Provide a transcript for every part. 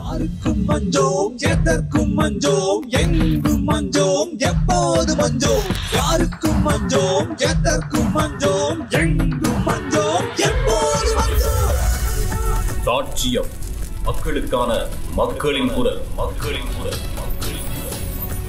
யாருக்கும் மஞ்சோம் எதற்கும் மஞ்சோம் எங்கும் மஞ்சோம் எப்போது மஞ்சோம் யாருக்கும் மஞ்சோம் எதற்கும் மஞ்சோம் எங்கும் மஞ்சோம் எப்போது மஞ்சோம் சாட்சியம் மக்களுக்கான மக்களின் குரல் மக்களின் குரல் மக்களின் குரல்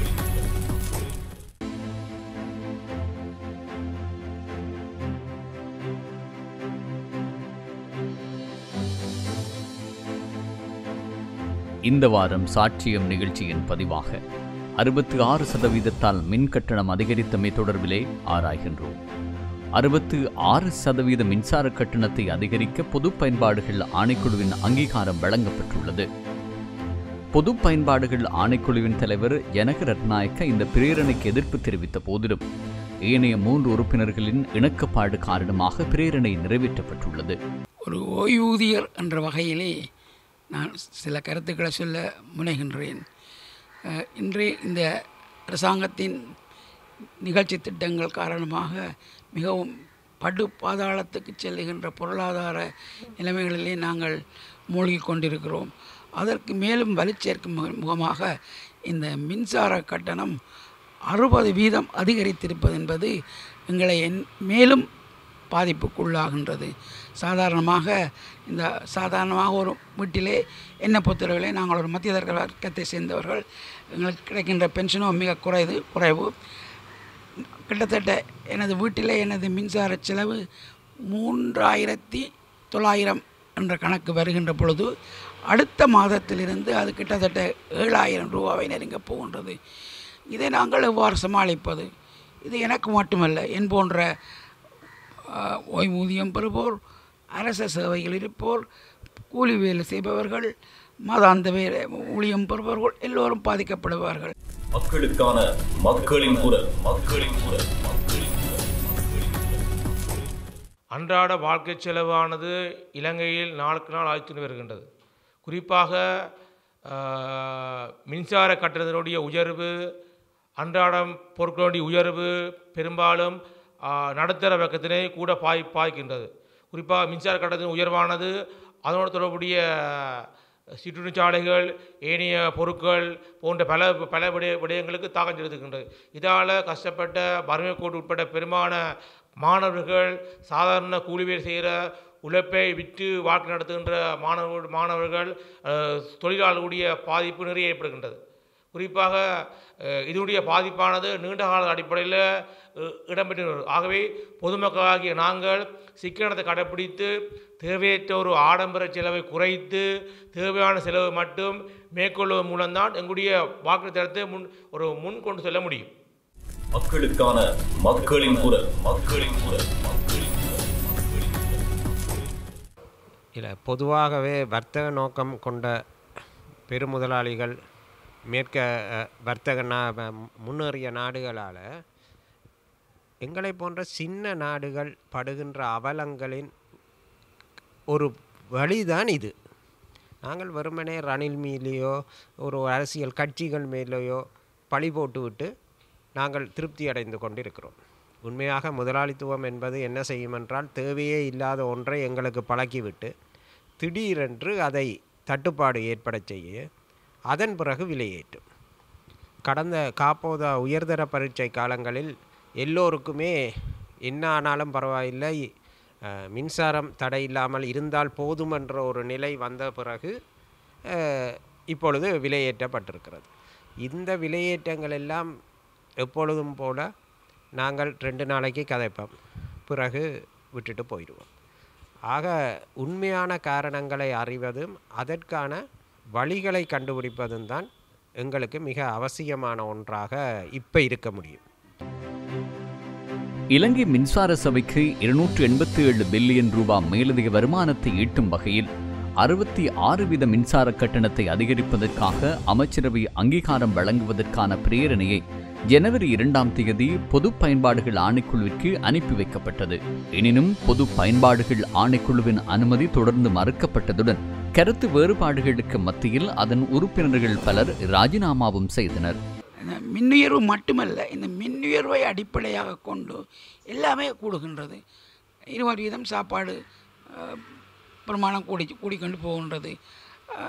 இந்த வாரம் சாட்சியம் நிகழ்ச்சியின் பதிவாக அறுபத்தி ஆறு சதவீதத்தால் மின் கட்டணம் அதிகரித்தமை தொடர்பிலே ஆராய்கின்றோம் அறுபத்து ஆறு சதவீத மின்சார கட்டணத்தை அதிகரிக்க பொது பயன்பாடுகள் ஆணைக்குழுவின் அங்கீகாரம் வழங்கப்பட்டுள்ளது பொது பயன்பாடுகள் ஆணைக்குழுவின் தலைவர் ஜனக ரத்நாயக்க இந்த பிரேரணைக்கு எதிர்ப்பு தெரிவித்த போதிலும் ஏனைய மூன்று உறுப்பினர்களின் இணக்கப்பாடு காரணமாக பிரேரணை நிறைவேற்றப்பட்டுள்ளது ஒரு ஓய்வூதியர் என்ற வகையிலே நான் சில கருத்துக்களை சொல்ல முனைகின்றேன் அஹ், இன்றைய இந்த அரசாங்கத்தின் நிகழ்ச்சி திட்டங்கள் காரணமாக மிகவும் படு பாதாளத்துக்கு செல்லுகின்ற பொருளாதார நிலைமைகளிலே நாங்கள் மூழ்கிக் கொண்டிருக்கிறோம் அதற்கு மேலும் வலுச்சேர்க்கும் மு- முகமாக இந்த மின்சார கட்டணம் அறுபது வீதம் அதிகரித்திருப்பது என்பது எங்களை என் மேலும் பாதிப்புக்குள்ளாகின்றது சாதாரணமாக இந்த சாதாரணமாக ஒரு வீட்டிலே என்ன பொறுத்தவரையிலே நாங்கள் ஒரு மத்திய தர வர்க்கத்தை சேர்ந்தவர்கள் எங்களுக்கு கிடைக்கின்ற பென்ஷனும் மிக குறைவு குறைவு கிட்டத்தட்ட எனது வீட்டிலே எனது மின்சார செலவு மூன்றாயிரத்தி தொள்ளாயிரம் என்ற கணக்கு வருகின்ற பொழுது அடுத்த மாதத்திலிருந்து அது கிட்டத்தட்ட ஏழாயிரம் ரூபாவை நெருங்கப் போகின்றது இதை நாங்கள் எவ்வாறு சமாளிப்பது இது எனக்கு மட்டுமல்ல என் போன்ற ஆஹ், ஓய்வூதியம் பெறுவோர் அரச சேவையில் இருப்போர் கூலி வேலை செய்பவர்கள் மாதாந்த வேலை ஊழியம் பெறுபவர்கள் எல்லோரும் பாதிக்கப்படுவார்கள் மக்களுக்கான மக்களின் குரல் மக்களின் குரல் மக்களின் குரல் அன்றாட வாழ்க்கை செலவானது இலங்கையில் நாளுக்கு நாள் அதிகரித்து வருகின்றது குறிப்பாக ஆஹ், மின்சார கட்டணத்தினுடைய உயர்வு அன்றாடம் பொருட்களுடைய உயர்வு பெரும்பாலும் ஆஹ், நடுத்தர வர்க்கத்தினை கூட பாய் பாய்க்கின்றது குறிப்பாக மின்சார கட்டணத்தின் உயர்வானது அதனோடு தொடர்புடைய சிற்றுண்டிச்சாலைகள் ஏனைய பொருட்கள் போன்ற பல பல விடய விடயங்களுக்கு தாக்கம் செலுத்துகின்றது இதால் கஷ்டப்பட்ட வறுமை கோடு உட்பட பெரும்பாலான மாணவர்கள் சாதாரண கூலி வேலை செய்கிற உழைப்பை விற்று வாழ்க்கை நடத்துகின்ற மாணவர்கள் மாணவர்கள் அஹ், தொழிலாளர்களுடைய பாதிப்பு நிறைய ஏற்படுகின்றது குறிப்பாக அஹ், இதனுடைய பாதிப்பானது நீண்ட கால அடிப்படையில் அஹ், இடம்பெற்று ஆகவே பொதுமக்களாகிய நாங்கள் சிக்கனத்தை கடைப்பிடித்து தேவையற்ற ஒரு ஆடம்பர செலவை குறைத்து தேவையான செலவு மட்டும் மேற்கொள்வதன் மூலம்தான் எங்களுடைய வாக்கு தரத்தை முன் ஒரு முன் கொண்டு செல்ல முடியும் மக்களுக்கான மக்களின் குரல் மக்களின் குரல் மக்களின் குரல் இல்லை பொதுவாகவே வர்த்தக நோக்கம் கொண்ட பெருமுதலாளிகள் மேற்க அஹ், வர்த்தக நா ம- முன்னேறிய நாடுகளால் எங்களை போன்ற சின்ன நாடுகள் படுகின்ற அவலங்களின் ஒரு வழிதான் இது நாங்கள் வெறுமனே ரணில் மீலேயோ ஒரு அரசியல் கட்சிகள் மேலேயோ பழி போட்டுவிட்டு நாங்கள் திருப்தி அடைந்து கொண்டிருக்கிறோம் உண்மையாக முதலாளித்துவம் என்பது என்ன செய்யும் என்றால் தேவையே இல்லாத ஒன்றை எங்களுக்கு பழக்கிவிட்டு திடீரென்று அதை தட்டுப்பாடு ஏற்படச் செய்ய அதன் பிறகு விலையேற்றும் கடந்த காப்போத உயர்தர பரீட்சை காலங்களில் எல்லோருக்குமே என்ன ஆனாலும் பரவாயில்லை அஹ், மின்சாரம் தடை இல்லாமல் இருந்தால் போதும் என்ற ஒரு நிலை வந்த பிறகு அஹ், இப்பொழுது விலையேற்றப்பட்டிருக்கிறது இந்த விலையேற்றங்கள் எல்லாம் எப்பொழுதும் போல நாங்கள் ரெண்டு நாளைக்கு கதைப்போம் பிறகு விட்டுட்டு போயிடுவோம் ஆக உண்மையான காரணங்களை அறிவதும் அதற்கான வழிகளை கண்டுபிடிப்பதும் தான் எங்களுக்கு மிக அவசியமான ஒன்றாக இப்போ இருக்க முடியும் இலங்கை மின்சார சபைக்கு இருநூற்று எண்பத்தி ஏழு பில்லியன் ரூபாய் மேலதிக வருமானத்தை ஈட்டும் வகையில் அறுபத்தி ஆறு வீத மின்சார கட்டணத்தை அதிகரிப்பதற்காக அமைச்சரவை அங்கீகாரம் வழங்குவதற்கான பிரேரணையை ஜனவரி இரண்டாம் தேதி பொது பயன்பாடுகள் ஆணைக்குழுவிற்கு அனுப்பி வைக்கப்பட்டது எனினும் பொது பயன்பாடுகள் ஆணைக்குழுவின் அனுமதி தொடர்ந்து மறுக்கப்பட்டதுடன் கருத்து வேறுபாடுகளுக்கு மத்தியில் அதன் உறுப்பினர்கள் பலர் ராஜினாமாவும் செய்தனர் இந்த மின்னுயர்வு மட்டுமல்ல இந்த மின்னுயர்வை அடிப்படையாக கொண்டு எல்லாமே கூடுகின்றது இருபது வீதம் சாப்பாடு அஹ், பிரமாணம் கூடி கூடிக்கொண்டு போகின்றது அஹ்,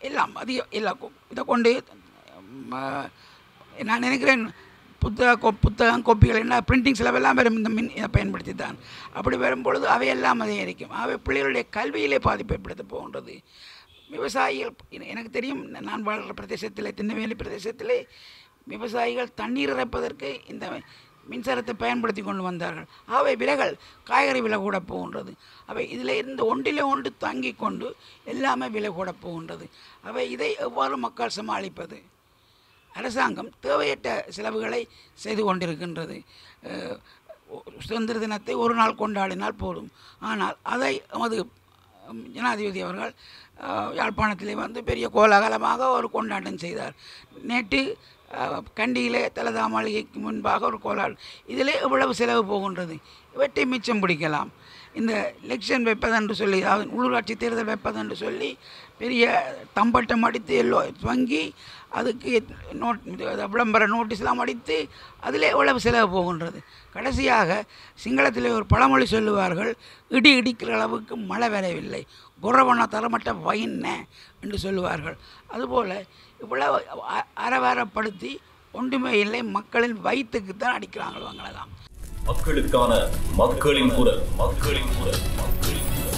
எல்லாம் அதிக எல்லாம் கொ- இதை கொண்டு ம, நான் நினைக்கிறேன் புத்தக கொ புத்தகம் கோப்பிகள் என்ன பிரிண்டிங் செலவெல்லாம் வரும் இந்த மின் இதை பயன்படுத்தி தான் அப்படி வரும்பொழுது அவையெல்லாம் அதிகரிக்கும் அவை பிள்ளைகளுடைய கல்வியிலே பாதிப்பு ஏற்படுத்த போகின்றது விவசாயிகள் என- எனக்கு தெரியும் நான் வாழ்கிற பிரதேசத்தில் திருநெல்வேலி பிரதேசத்திலே விவசாயிகள் தண்ணீர் இறைப்பதற்கு இந்த மின்சாரத்தை பயன்படுத்தி கொண்டு வந்தார்கள் அவை விலைகள் காய்கறி விலை கூட போகின்றது அவை இதில் இருந்து ஒன்றிலே ஒன்று தங்கி கொண்டு எல்லாமே விலை கூட போகின்றது அவை இதை எவ்வாறு மக்கள் சமாளிப்பது அரசாங்கம் தேவையற்ற செலவுகளை செய்து கொண்டிருக்கின்றது அஹ், சுதந்திர தினத்தை ஒரு நாள் கொண்டாடினால் போதும் ஆனால் அதை எமது உம், ஜனாதிபதி அவர்கள் அஹ், யாழ்ப்பாணத்திலே வந்து பெரிய கோலாகலமாக ஒரு கொண்டாட்டம் செய்தார் நேற்று அஹ், கண்டியிலே தலதா மாளிகைக்கு முன்பாக ஒரு கோலால் இதிலே எவ்வளவு செலவு போகின்றது இவற்றை மிச்சம் பிடிக்கலாம் இந்த எலெக்ஷன் வைப்பதென்று சொல்லி அதாவது உள்ளூராட்சி தேர்தல் வைப்பதென்று சொல்லி பெரிய தம்பட்டம் அடித்து எல்லோ வங்கி அதுக்கு நோட் இது விளம்பர நோட்டீஸ்லாம் அடித்து அதில் எவ்வளவு செலவு போகின்றது கடைசியாக சிங்களத்திலே ஒரு பழமொழி சொல்லுவார்கள் இடி இடிக்கிற அளவுக்கு மழை வரவில்லை குறவன தரமட்ட வயின்ன என்று சொல்லுவார்கள் அதுபோல் இவ்வளவு அ- அரவாரப்படுத்தி ஒன்றுமே இல்லை மக்களின் வயிற்றுக்கு தான் அடிக்கிறாங்க அவங்கள தான் மக்களுக்கான மக்களின் குரல் மக்களின் குரல் மக்களின் குரல்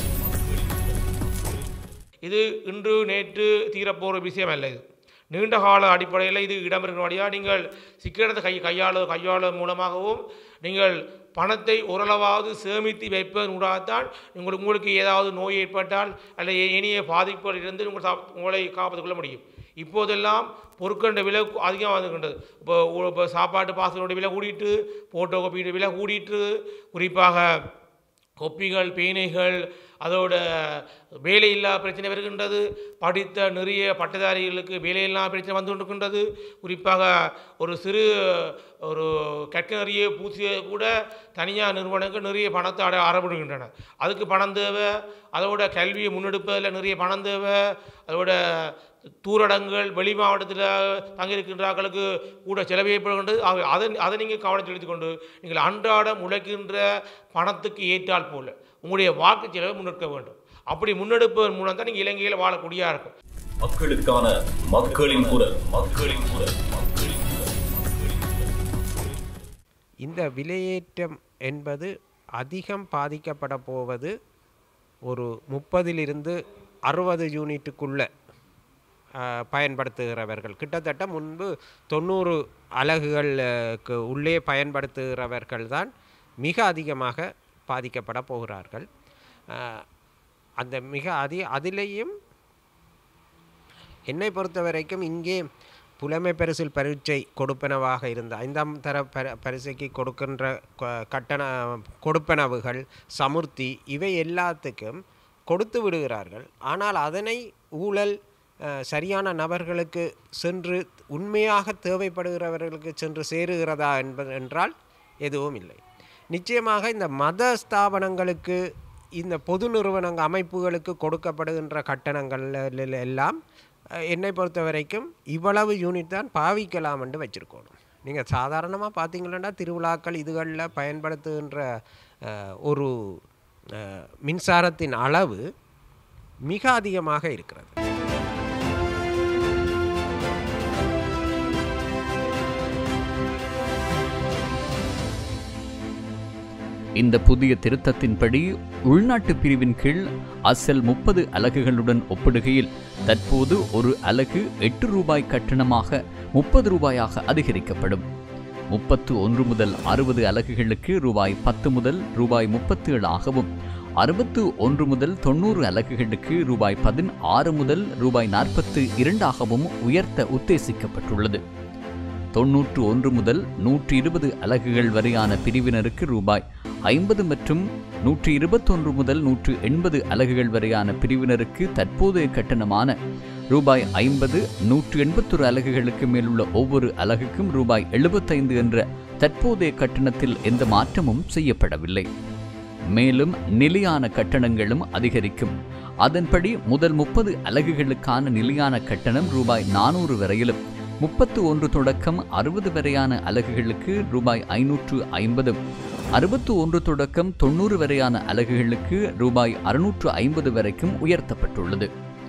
இது இன்று நேற்று தீரப்போகிற விஷயம் அல்ல இது நீண்ட கால அடிப்படையில் இது இடம்பெறுகிறபடியாக நீங்கள் சிக்கனத்தை கை கையாள கையாள மூலமாகவும் நீங்கள் பணத்தை ஓரளவாவது சேமித்து வைப்பதன் ஊடாகத்தான் உங்களுக்கு உங்களுக்கு ஏதாவது நோய் ஏற்பட்டால் அல்லது ஏனைய பாதிப்புகள் இருந்து உங்கள் சா- உங்களை காப்பாற்றிக் கொள்ள முடியும் இப்போதெல்லாம் பொருட்கள விலை அதிகமாக வந்துகின்றது இப்போ உ- இப்போ சாப்பாட்டு பாசனோட விலை கூடிட்டு போட்டோ காப்பியோட விலை கூடிட்டு குறிப்பாக கொப்பிகள் பேனைகள் அதோட வேலையில்லா பிரச்சனை வருகின்றது படித்த நிறைய பட்டதாரிகளுக்கு வேலையில்லா பிரச்சனை வந்து கொண்டிருக்கின்றது குறிப்பாக ஒரு சிறு ஒரு கற்கனறிய பூசிய கூட தனியார் நிறுவனங்கள் நிறைய பணத்தை அட அறவிடுகின்றன அதுக்கு பணம் தேவை அதோட கல்வியை முன்னெடுப்பதில் நிறைய பணம் தேவை அதோட தூரடங்கள் வெளி மாவட்டத்தில் தங்கியிருக்கின்றார்களுக்கு கூட செலவு ஏற்படுகின்றது ஆகவே அதை அதை நீங்கள் கவனம் செலுத்திக் கொண்டு நீங்கள் அன்றாடம் உழைக்கின்ற பணத்துக்கு ஏற்றால் போல உங்களுடைய வாக்கு செலவை முன்னெடுக்க வேண்டும் அப்படி முன்னெடுப்பதன் மூலம் தான் நீங்கள் இலங்கையில் வாழக்கூடியா இருக்கும் மக்களுக்கான மக்களின் குரல் மக்களின் குரல் மக்களின் குரல் இந்த விலையேற்றம் என்பது அதிகம் பாதிக்கப்பட போவது ஒரு முப்பதிலிருந்து அறுபது யூனிட்டுக்குள்ள ஆஹ், பயன்படுத்துகிறவர்கள் கிட்டத்தட்ட முன்பு தொண்ணூறு அலகுகளுக்கு உள்ளே பயன்படுத்துகிறவர்கள் தான் மிக அதிகமாக பாதிக்கப்பட போகிறார்கள் ஆஹ், அந்த மிக அதி அதிலேயும் என்னை பொறுத்த வரைக்கும் இங்கே புலமை பரிசில் பரீட்சை கொடுப்பனவாக இருந்த ஐந்தாம் தர பர பரிசைக்கு கொடுக்கின்ற கொ- கட்டண கொடுப்பனவுகள் சமுர்த்தி இவை எல்லாத்துக்கும் கொடுத்து விடுகிறார்கள் ஆனால் அதனை ஊழல் அஹ், சரியான நபர்களுக்கு சென்று உண்மையாக தேவைப்படுகிறவர்களுக்கு சென்று சேருகிறதா என்பது என்றால் எதுவும் இல்லை நிச்சயமாக இந்த மத ஸ்தாபனங்களுக்கு இந்த பொது நிறுவனங்க அமைப்புகளுக்கு கொடுக்கப்படுகின்ற கட்டணங்கள் எல்லாம் அஹ், என்னை பொறுத்த வரைக்கும் இவ்வளவு யூனிட் தான் பாவிக்கலாம் என்று வச்சுருக்கணும் நீங்கள் சாதாரணமாக பார்த்தீங்கன்னா திருவிழாக்கள் இதுகளில் பயன்படுத்துகின்ற அஹ், ஒரு அஹ், மின்சாரத்தின் அளவு மிக அதிகமாக இருக்கிறது இந்த புதிய திருத்தத்தின்படி உள்நாட்டு பிரிவின் கீழ் அசல் முப்பது அலகுகளுடன் ஒப்பிடுகையில் தற்போது ஒரு அலகு எட்டு ரூபாய் கட்டணமாக முப்பது ரூபாயாக அதிகரிக்கப்படும் முப்பத்து ஒன்று முதல் அறுபது அலகுகளுக்கு ரூபாய் பத்து முதல் ரூபாய் முப்பத்து ஏழாகவும் அறுபத்து ஒன்று முதல் தொண்ணூறு அலகுகளுக்கு ரூபாய் பதினாறு முதல் ரூபாய் நாற்பத்து இரண்டாகவும் உயர்த்த உத்தேசிக்கப்பட்டுள்ளது தொன்னூற்று ஒன்று முதல் நூற்றி இருபது அலகுகள் வரையான பிரிவினருக்கு ரூபாய் ஐம்பது மற்றும் நூற்றி இருபத்தொன்று முதல் நூற்று எண்பது அலகுகள் வரையான பிரிவினருக்கு தற்போதைய கட்டணமான ரூபாய் ஐம்பது நூற்று எண்பத்தொரு அலகுகளுக்கு மேலுள்ள ஒவ்வொரு அலகுக்கும் ரூபாய் எழுபத்தைந்து என்ற தற்போதைய கட்டணத்தில் எந்த மாற்றமும் செய்யப்படவில்லை மேலும் நிலையான கட்டணங்களும் அதிகரிக்கும் அதன்படி முதல் முப்பது அலகுகளுக்கான நிலையான கட்டணம் ரூபாய் நானூறு வரையிலும் முப்பத்து ஒன்று தொடக்கம் அறுபது வரையான அலகுகளுக்கு ரூபாய் ஐநூற்று ஐம்பதும் அறுபத்து ஒன்று தொடக்கம் தொண்ணூறு வரையான அலகுகளுக்கு ரூபாய் அறுநூற்று ஐம்பது வரைக்கும் உயர்த்தப்பட்டுள்ளது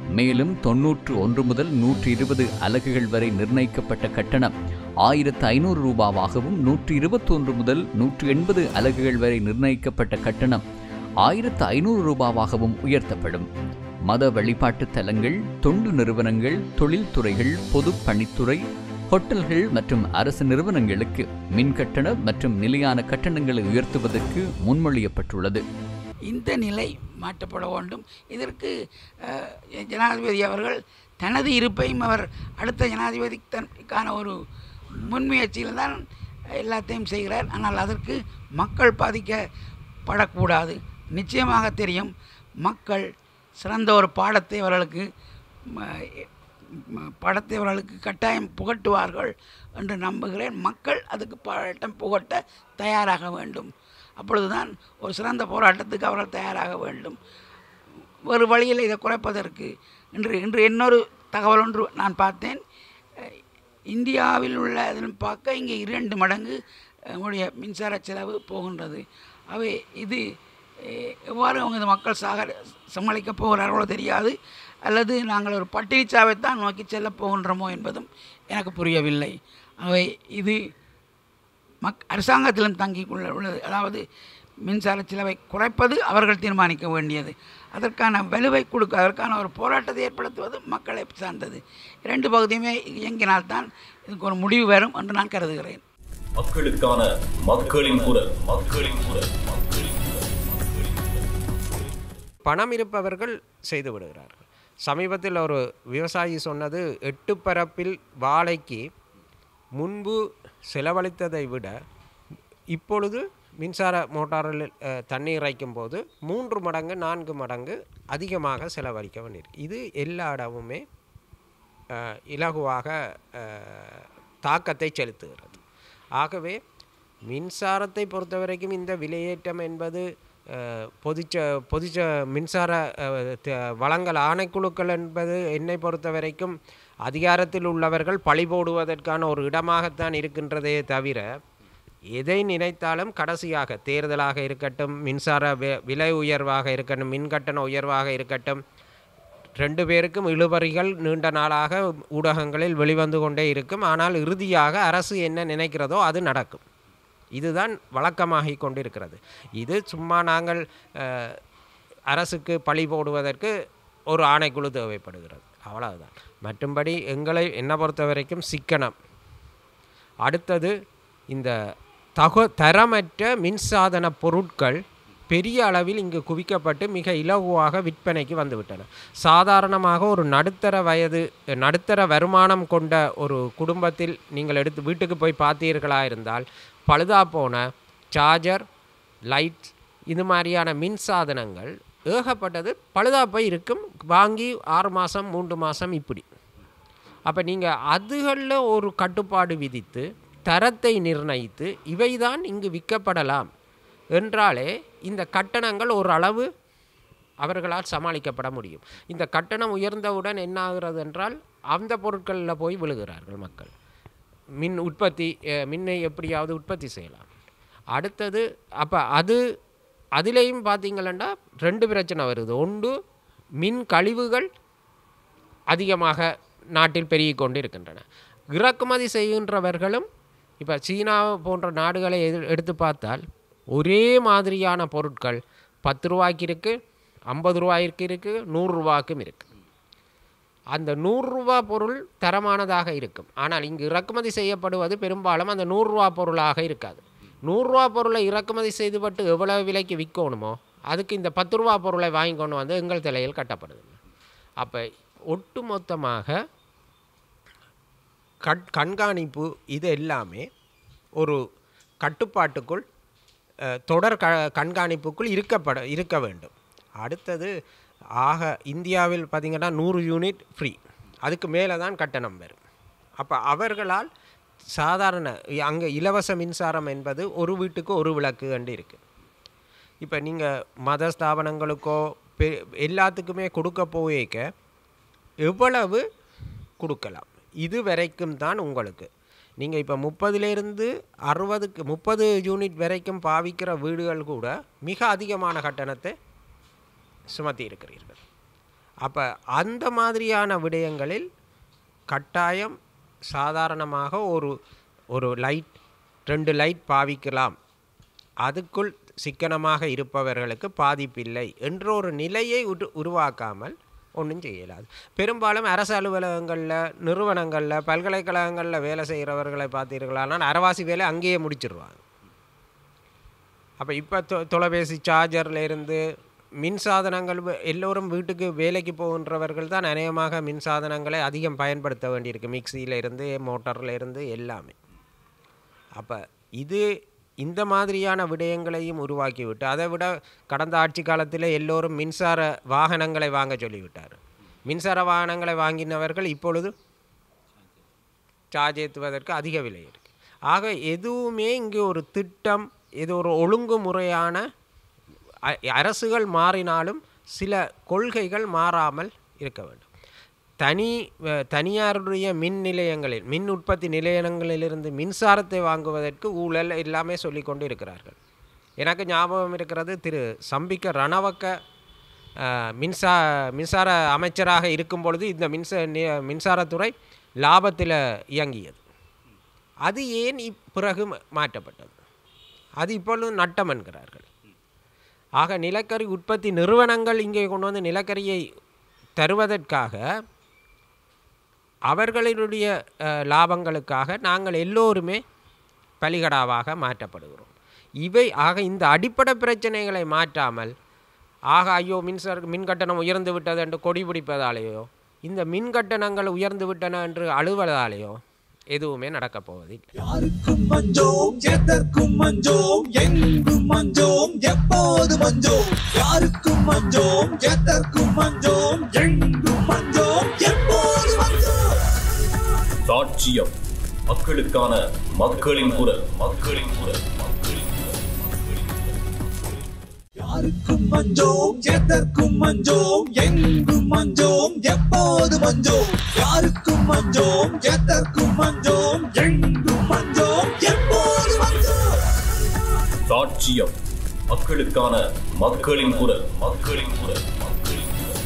மேலும் தொன்னூற்று ஒன்று முதல் நூற்றி இருபது அலகுகள் வரை நிர்ணயிக்கப்பட்ட கட்டணம் ஆயிரத்து ஐநூறு ரூபாவாகவும் நூற்றி இருபத்தொன்று முதல் நூற்று எண்பது அலகுகள் வரை நிர்ணயிக்கப்பட்ட கட்டணம் ஆயிரத்து ஐநூறு ரூபாவாகவும் உயர்த்தப்படும் மத வழிபாட்டு தலங்கள் தொண்டு நிறுவனங்கள் தொழில்துறைகள் பொதுப் பணித்துறை ஹோட்டல்கள் மற்றும் அரசு நிறுவனங்களுக்கு மின் கட்டண மற்றும் நிலையான கட்டணங்களை உயர்த்துவதற்கு முன்மொழியப்பட்டுள்ளது இந்த நிலை மாற்றப்பட வேண்டும் இதற்கு அஹ், ஜனாதிபதி அவர்கள் தனது இருப்பையும் அவர் அடுத்த ஜனாதிபதி தனக்கான ஒரு முன்முயற்சியில் தான் எல்லாத்தையும் செய்கிறார் ஆனால் அதற்கு மக்கள் பாதிக்கப்படக்கூடாது நிச்சயமாக தெரியும் மக்கள் சிறந்த ஒரு பாடத்தை அவர்களுக்கு ம, ம, பாடத்தை அவர்களுக்கு கட்டாயம் புகட்டுவார்கள் என்று நம்புகிறேன் மக்கள் அதுக்கு பாட்டம் புகட்ட தயாராக வேண்டும் அப்பொழுதுதான் ஒரு சிறந்த போராட்டத்துக்கு அவர்கள் தயாராக வேண்டும் ஒரு வழியில் இதை குறைப்பதற்கு இன்று இன்று இன்னொரு தகவல் ஒன்று நான் பார்த்தேன் அஹ், இந்தியாவில் உள்ள இதில் பார்க்க இங்கே இரண்டு மடங்கு நம்முடைய மின்சார செலவு போகின்றது அவை இது அஹ், எவ்வாறு அவங்க இந்த மக்கள் சாக சமாளிக்கப் போகிறார்களோ தெரியாது அல்லது நாங்கள் ஒரு பட்டினி சாவைத்தான் நோக்கி செல்லப் போகின்றோமோ என்பதும் எனக்கு புரியவில்லை அவை இது மக் அரசாங்கத்திலும் தங்கிக் கொள்ள உள்ளது அதாவது மின்சார செலவை குறைப்பது அவர்கள் தீர்மானிக்க வேண்டியது அதற்கான வலுவை கொடுக்க அதற்கான ஒரு போராட்டத்தை ஏற்படுத்துவது மக்களை சார்ந்தது இரண்டு பகுதியுமே இயங்கினால்தான் இதுக்கு ஒரு முடிவு வரும் என்று நான் கருதுகிறேன் மக்களுக்கான மக்களின் குரல் மக்களின் குரல் மக்களின் குரல் பணம் இருப்பவர்கள் செய்து விடுகிறார்கள் சமீபத்தில் ஒரு விவசாயி சொன்னது எட்டு பரப்பில் வாழைக்கு முன்பு செலவழித்ததை விட இப்பொழுது மின்சார மோட்டாரில் அஹ், தண்ணீர் இறைக்கும் போது மூன்று மடங்கு நான்கு மடங்கு அதிகமாக செலவழிக்க வேண்டியிருக்கு இது எல்லா இடமுமே அஹ், இலகுவாக அஹ், தாக்கத்தை செலுத்துகிறது ஆகவே மின்சாரத்தை பொறுத்த வரைக்கும் இந்த விலையேற்றம் என்பது அஹ், பொதுச்ச பொதுச்ச மின்சார அஹ், த- வழங்கல் ஆணைக்குழுக்கள் என்பது என்னை பொறுத்த வரைக்கும் அதிகாரத்தில் உள்ளவர்கள் பழி போடுவதற்கான ஒரு இடமாகத்தான் இருக்கின்றதே தவிர எதை நினைத்தாலும் கடைசியாக தேர்தலாக இருக்கட்டும் மின்சார வி- விலை உயர்வாக இருக்கட்டும் மின் கட்டண உயர்வாக இருக்கட்டும் ரெண்டு பேருக்கும் இழுபறிகள் நீண்ட நாளாக ஊடகங்களில் வெளிவந்து கொண்டே இருக்கும் ஆனால் இறுதியாக அரசு என்ன நினைக்கிறதோ அது நடக்கும் இதுதான் வழக்கமாகிக் கொண்டிருக்கிறது இது சும்மா நாங்கள் அஹ், அரசுக்கு பழி போடுவதற்கு ஒரு ஆணைக்குழு தேவைப்படுகிறது அவ்வளவுதான் மற்றும்படி எங்களை என்ன பொறுத்த வரைக்கும் சிக்கனம் அடுத்தது இந்த தக தரமற்ற மின்சாதன பொருட்கள் பெரிய அளவில் இங்கு குவிக்கப்பட்டு மிக இலகுவாக விற்பனைக்கு வந்துவிட்டன சாதாரணமாக ஒரு நடுத்தர வயது நடுத்தர வருமானம் கொண்ட ஒரு குடும்பத்தில் நீங்கள் எடுத்து வீட்டுக்கு போய் பார்த்தீர்களா இருந்தால் பழுதா போன சார்ஜர் லைட் இது மாதிரியான மின்சாதனங்கள் ஏகப்பட்டது பழுதா போய் இருக்கும் வாங்கி ஆறு மாதம் மூன்று மாதம் இப்படி அப்போ நீங்கள் அதுகளில் ஒரு கட்டுப்பாடு விதித்து தரத்தை நிர்ணயித்து இவைதான் இங்கு விற்கப்படலாம் என்றாலே இந்த கட்டணங்கள் ஒரு அளவு அவர்களால் சமாளிக்கப்பட முடியும் இந்த கட்டணம் உயர்ந்தவுடன் என்ன ஆகிறது என்றால் அந்த பொருட்களில் போய் விழுகிறார்கள் மக்கள் மின் உற்பத்தி அஹ், மின்னை எப்படியாவது உற்பத்தி செய்யலாம் அடுத்தது அப்போ அது அதுலேயும் பார்த்தீங்களா ரெண்டு பிரச்சனை வருது ஒன்று மின் கழிவுகள் அதிகமாக நாட்டில் பெருகிக் கொண்டு இருக்கின்றன இறக்குமதி செய்கின்றவர்களும் இப்போ சீனா போன்ற நாடுகளை எது எடுத்து பார்த்தால் ஒரே மாதிரியான பொருட்கள் பத்து ரூபாய்க்கு இருக்குது ஐம்பது ரூபாய்க்கு இருக்குது நூறுரூவாய்க்கும் இருக்குது அந்த நூறுரூவா பொருள் தரமானதாக இருக்கும் ஆனால் இங்கு இறக்குமதி செய்யப்படுவது பெரும்பாலும் அந்த நூறுரூவா பொருளாக இருக்காது நூறுரூவா பொருளை இறக்குமதி செய்துபட்டு எவ்வளவு விலைக்கு விற்கணுமோ அதுக்கு இந்த பத்து ரூபா பொருளை வாங்கி கொண்டு வந்து எங்கள் தலையில் கட்டப்படுது அப்போ ஒட்டுமொத்தமாக கட் கண்காணிப்பு இது எல்லாமே ஒரு கட்டுப்பாட்டுக்குள் அஹ், தொடர் க கண்காணிப்புக்குள் இருக்கப்பட இருக்க வேண்டும் அடுத்தது ஆக இந்தியாவில் பார்த்திங்கன்னா நூறு யூனிட் ஃப்ரீ அதுக்கு மேலே தான் கட்டணம் வரும் அப்போ அவர்களால் சாதாரண அங்கே இலவச மின்சாரம் என்பது ஒரு வீட்டுக்கு ஒரு விளக்கு கண்டு இருக்குது இப்போ நீங்கள் மத ஸ்தாபனங்களுக்கோ பெ எல்லாத்துக்குமே கொடுக்க போயேக்க எவ்வளவு கொடுக்கலாம் இது வரைக்கும் தான் உங்களுக்கு நீங்கள் இப்போ முப்பதுலேருந்து அறுபதுக்கு முப்பது யூனிட் வரைக்கும் பாவிக்கிற வீடுகள் கூட மிக அதிகமான கட்டணத்தை சுமத்தி இருக்கிறீர்கள் அப்போ அந்த மாதிரியான விடயங்களில் கட்டாயம் சாதாரணமாக ஒரு ஒரு லைட் ரெண்டு லைட் பாவிக்கலாம் அதுக்குள் சிக்கனமாக இருப்பவர்களுக்கு பாதிப்பில்லை என்ற ஒரு நிலையை உரு உருவாக்காமல் ஒன்றும் செய்யலாது பெரும்பாலும் அரசு அலுவலகங்களில் நிறுவனங்களில் பல்கலைக்கழகங்களில் வேலை செய்கிறவர்களை பார்த்தீர்களானால் அரைவாசி வேலை அங்கேயே முடிச்சிருவாங்க அப்போ இப்போ தொ தொலைபேசி சார்ஜர்ல இருந்து மின்சாதனங்கள் வ- எல்லோரும் வீட்டுக்கு வேலைக்கு போகின்றவர்கள் தான் அநேகமாக மின்சாதனங்களை அதிகம் பயன்படுத்த வேண்டியிருக்கு மிக்சியில இருந்து மோட்டார்ல இருந்து எல்லாமே அப்போ இது இந்த மாதிரியான விடயங்களையும் உருவாக்கிவிட்டு அதை விட கடந்த ஆட்சி காலத்தில் எல்லோரும் மின்சார வாகனங்களை வாங்க சொல்லிவிட்டார் மின்சார வாகனங்களை வாங்கினவர்கள் இப்பொழுது சார்ஜ் ஏற்றுவதற்கு அதிக விலை இருக்கு ஆக எதுவுமே இங்கே ஒரு திட்டம் இது ஒரு ஒழுங்குமுறையான அ- அரசுகள் மாறினாலும் சில கொள்கைகள் மாறாமல் இருக்க வேண்டும் தனி அஹ், தனியாருடைய மின் நிலையங்களில் மின் உற்பத்தி நிலையங்களிலிருந்து மின்சாரத்தை வாங்குவதற்கு ஊழல் எல்லாமே சொல்லிக் கொண்டு இருக்கிறார்கள் எனக்கு ஞாபகம் இருக்கிறது திரு சம்பிக்க ரணவக்க அஹ், மின்சா மின்சார அமைச்சராக இருக்கும் பொழுது இந்த மின்ச நி- மின்சாரத்துறை லாபத்தில் இயங்கியது அது ஏன் இப் பிறகு மா- மாற்றப்பட்டது அது இப்பொழுது நட்டம் என்கிறார்கள் ஆக நிலக்கரி உற்பத்தி நிறுவனங்கள் இங்கே கொண்டு வந்து நிலக்கரியை தருவதற்காக அவர்களுடைய அஹ், லாபங்களுக்காக நாங்கள் எல்லோருமே பலிகடாவாக மாற்றப்படுகிறோம் இவை ஆக இந்த அடிப்படை பிரச்சனைகளை மாற்றாமல் ஆக ஐயோ மின்சார மின் கட்டணம் உயர்ந்து விட்டது என்று கொடி பிடிப்பதாலேயோ இந்த மின் கட்டணங்கள் உயர்ந்து விட்டன என்று அழுவதாலேயோ எதுவுமே நடக்கப் போவதில்லை யாருக்கும் மஞ்சோம் எதற்கும் மஞ்சோம் எங்கும் மஞ்சோம் எப்போது மஞ்சோம் யாருக்கும் மஞ்சோம் எதற்கும் மஞ்சோம் எங்கும் மஞ்சோம் எப்போது மஞ்சோம் சாட்சியம் மக்களுக்கான மக்களின் குரல் மக்களின் குரல் மக்களின் குரல் யாருக்கும் மஞ்சோம் எதற்கும் மஞ்சோம் எங்கும் மஞ்சோம் எப்போது மஞ்சோம் யாருக்கும் மஞ்சோம் எதற்கும் மஞ்சோம் எங்கும் மஞ்சோம் எப்போது மஞ்சோம் சாட்சியம் மக்களுக்கான மக்களின் குரல் மக்களின் குரல் மக்களின் குரல்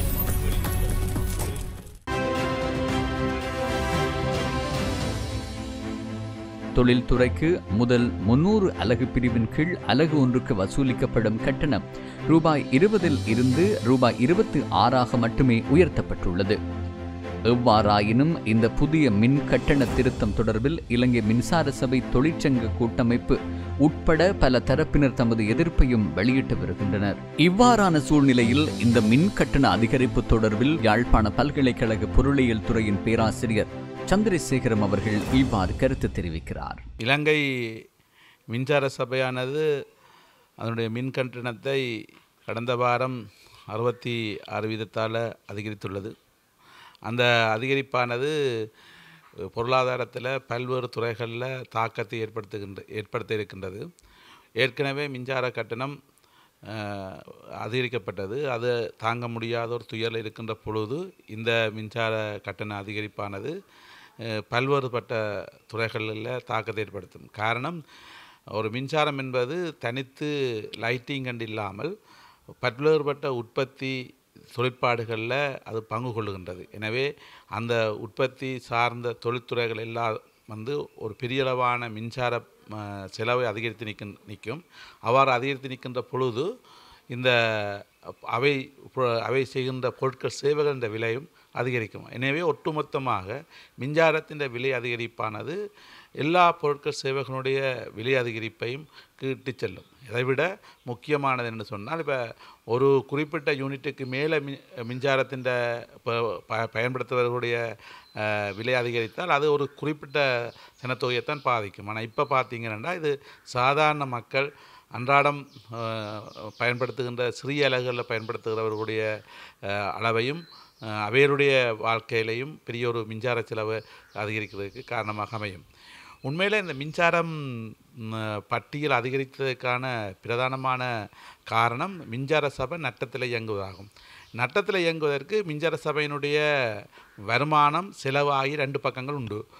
தொழில்துறைக்கு முதல் முன்னூறு அலகு பிரிவின் கீழ் அலகு ஒன்றுக்கு வசூலிக்கப்படும் கட்டணம் ரூபாய் இருபதில் இருந்து ரூபாய் இருபத்தி ஆறாக மட்டுமே உயர்த்தப்பட்டுள்ளது எவ்வாறாயினும் இந்த புதிய மின் கட்டண திருத்தம் தொடர்பில் இலங்கை மின்சார சபை தொழிற்சங்க கூட்டமைப்பு உட்பட பல தரப்பினர் தமது எதிர்ப்பையும் வெளியிட்டு வருகின்றனர் இவ்வாறான சூழ்நிலையில் இந்த மின் கட்டண அதிகரிப்பு தொடர்பில் யாழ்ப்பாண பல்கலைக்கழக பொருளியல் துறையின் பேராசிரியர் சந்திரசேகரம் அவர்கள் இவ்வாறு கருத்து தெரிவிக்கிறார் இலங்கை மின்சார சபையானது அதனுடைய மின் கட்டணத்தை கடந்த வாரம் அறுபத்தி ஆறு வீதத்தால் அதிகரித்துள்ளது அந்த அதிகரிப்பானது பொருளாதாரத்தில் பல்வேறு துறைகளில் தாக்கத்தை ஏற்படுத்துகின்ற ஏற்படுத்த இருக்கின்றது ஏற்கனவே மின்சார கட்டணம் அஹ், அதிகரிக்கப்பட்டது அது தாங்க முடியாத ஒரு துயரில் இருக்கின்ற பொழுது இந்த மின்சார கட்டண அதிகரிப்பானது அஹ், பல்வேறுபட்ட துறைகளில் தாக்கத்தை ஏற்படுத்தும் காரணம் ஒரு மின்சாரம் என்பது தனித்து லைட்டிங் கண்டு இல்லாமல் பல்வேறுபட்ட உற்பத்தி தொழிற்பாடுகளில் அது பங்கு கொள்ளுகின்றது எனவே அந்த உற்பத்தி சார்ந்த தொழில்துறைகள் எல்லாம் வந்து ஒரு பெரிய அளவான மின்சார ம, செலவை அதிகரித்து நிற்கும் நிற்கும் அவ்வாறு அதிகரித்து நிற்கின்ற பொழுது இந்த அவை பொ- அவை செய்கின்ற பொருட்கள் சேவைகளின் விலையும் அதிகரிக்கும் எனவே ஒட்டுமொத்தமாக மின்சாரத்தின் விலை அதிகரிப்பானது எல்லா பொருட்கள் சேவைகளுடைய விலை அதிகரிப்பையும் இட்டு செல்லும் இதைவிட முக்கியமானது என்று சொன்னால் இப்போ ஒரு குறிப்பிட்ட யூனிட்டுக்கு மேலே மின் மின்சாரத்தின் பயன்படுத்துவர்களுடைய அஹ், விலை அதிகரித்தால் அது ஒரு குறிப்பிட்ட சனத்தொகையைத்தான் பாதிக்கும் ஆனால் இப்போ பார்த்தீங்கன்னா இது சாதாரண மக்கள் அன்றாடம் அஹ், பயன்படுத்துகின்ற சிறிய அலகுகளில் பயன்படுத்துகிறவர்களுடைய அஹ், அளவையும் அஹ், அவைகளுடைய வாழ்க்கையிலையும் பெரிய ஒரு மின்சார செலவு அதிகரிக்கிறதுக்கு காரணமாக அமையும் உண்மையில் இந்த மின்சாரம் ம், பட்டியல் அதிகரித்ததற்கான பிரதானமான காரணம் மின்சார சபை நட்டத்தில் இயங்குவதாகும் நட்டத்தில் இயங்குவதற்கு மின்சார சபையினுடைய வருமானம் செலவாகி ரெண்டு பக்கங்கள் உண்டு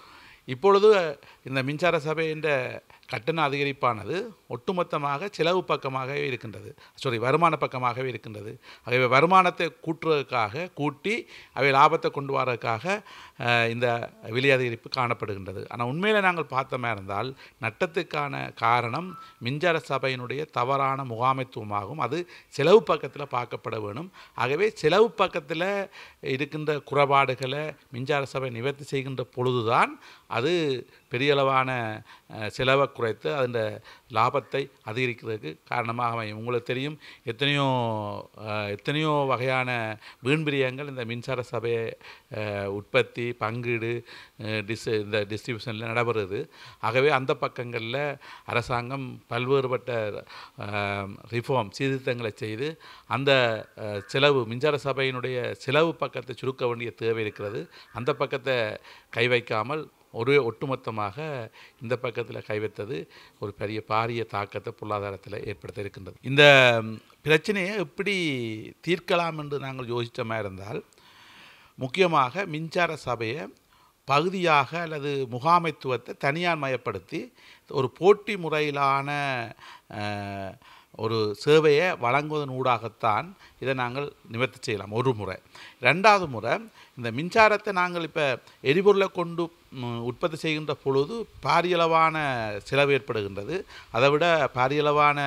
இப்பொழுது இந்த மின்சார சபையின் கட்டண அதிகரிப்பானது ஒட்டுமொத்தமாக செலவு பக்கமாகவே இருக்கின்றது சாரி வருமான பக்கமாகவே இருக்கின்றது ஆகவே வருமானத்தை கூட்டுறதுக்காக கூட்டி அவை லாபத்தை கொண்டு வரதுக்காக அஹ், இந்த விலை அதிகரிப்பு காணப்படுகின்றது ஆனால் உண்மையில் நாங்கள் பார்த்தோமா இருந்தால் நட்டத்துக்கான காரணம் மின்சார சபையினுடைய தவறான முகாமைத்துவமாகும் அது செலவு பக்கத்தில் பார்க்கப்பட வேணும் ஆகவே செலவு பக்கத்தில் இருக்கின்ற குறைபாடுகளை மின்சார சபை நிவர்த்தி செய்கின்ற பொழுதுதான் அது பெரிய அளவான அஹ், செலவை குறைத்து அதன் லாபத்தை அதிகரிக்கிறதுக்கு காரணமாக அமையும் உங்களுக்கு தெரியும் எத்தனையோ அஹ், எத்தனையோ வகையான வீண்பிரியங்கள் இந்த மின்சார சபையை அஹ், உற்பத்தி பங்கீடு அஹ், டிஸ் இந்த டிஸ்ட்ரிபியூஷனில் நடைபெறுது ஆகவே அந்த பக்கங்களில் அரசாங்கம் பல்வேறுபட்ட ரிஃபார்ம் சீர்திருத்தங்களை செய்து அந்த அஹ், செலவு மின்சார சபையினுடைய செலவு பக்கத்தை சுருக்க வேண்டிய தேவை இருக்கிறது அந்த பக்கத்தை கை வைக்காமல் ஒரு ஒட்டுமொத்தமாக இந்த பக்கத்தில் கை வைத்தது ஒரு பெரிய பாரிய தாக்கத்தை பொருளாதாரத்தில் ஏற்படுத்த இருக்கின்றது இந்த ம், பிரச்சனையை எப்படி தீர்க்கலாம் என்று நாங்கள் யோசித்தமா இருந்தால் முக்கியமாக மின்சார சபையை பகுதியாக அல்லது முகாமைத்துவத்தை தனியார் மயப்படுத்தி ஒரு போட்டி முறையிலான அஹ், ஒரு சேவையை வழங்குவதன் ஊடாகத்தான் இதை நாங்கள் நிவர்த்தி செய்யலாம் ஒரு முறை ரெண்டாவது முறை இந்த மின்சாரத்தை நாங்கள் இப்போ எரிபொருளை கொண்டு ம், உற்பத்தி செய்கின்ற பொழுது பாரியளவான செலவு ஏற்படுகின்றது அதை விட பாரியளவான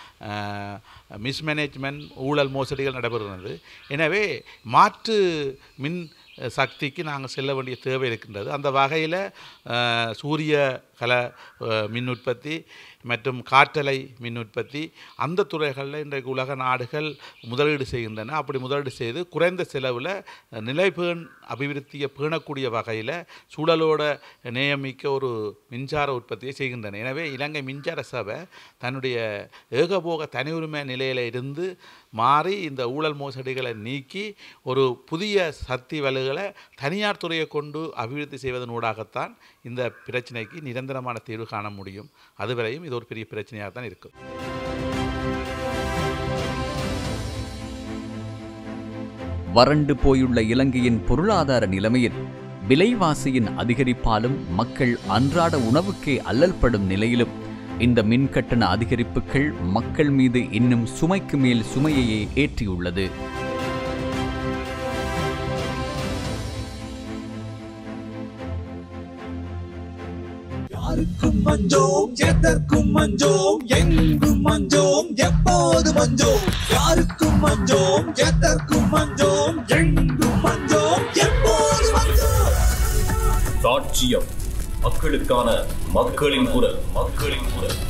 மிஸ்மேனேஜ்மெண்ட் ஊழல் மோசடிகள் நடைபெறுகிறது எனவே மாற்று மின் சக்திக்கு நாங்கள் செல்ல வேண்டிய தேவை இருக்கின்றது அந்த வகையில் சூரிய கல அஹ், மின் உற்பத்தி மற்றும் காற்றலை மின் உற்பத்தி அந்த துறைகளில் இன்றைக்கு உலக நாடுகள் முதலீடு செய்கின்றன அப்படி முதலீடு செய்து குறைந்த செலவில் நிலைபேண் அபிவிருத்தியை பேணக்கூடிய வகையில் சூழலோட நியமிக்க ஒரு மின்சார உற்பத்தியை செய்கின்றன எனவே இலங்கை மின்சார சபை தன்னுடைய ஏகபோக தனி உரிமை நிலையில் இருந்து மாறி இந்த ஊழல் மோசடிகளை நீக்கி ஒரு புதிய சக்தி வலுகளை தனியார் துறையை கொண்டு அபிவிருத்தி செய்வதன் ஊடாகத்தான் இந்த பிரச்சனைக்கு நிரந்தரமான தீர்வு காண முடியும் அதுவரையும் இது ஒரு பெரிய பிரச்சனையாக தான் இருக்கும் வறண்டு போயுள்ள இலங்கையின் பொருளாதார நிலைமையில் விலைவாசியின் அதிகரிப்பாலும் மக்கள் அன்றாட உணவுக்கே அல்லல்படும் நிலையிலும் இந்த மின்கட்டண அதிகரிப்புகள் மக்கள் மீது இன்னும் சுமைக்கு மேல் சுமையையே ஏற்றியுள்ளது யாருக்கும் மஞ்சோம் எதற்கும் மஞ்சோம் எங்கும் மஞ்சோம் எப்போது மஞ்சோம் யாருக்கும் மஞ்சோம் எதற்கும் மஞ்சோம் எங்கும் மஞ்சோம் எப்போது மஞ்சோம் சாட்சியம் மக்களுக்கான மக்களின் குரல் மக்களின் குரல்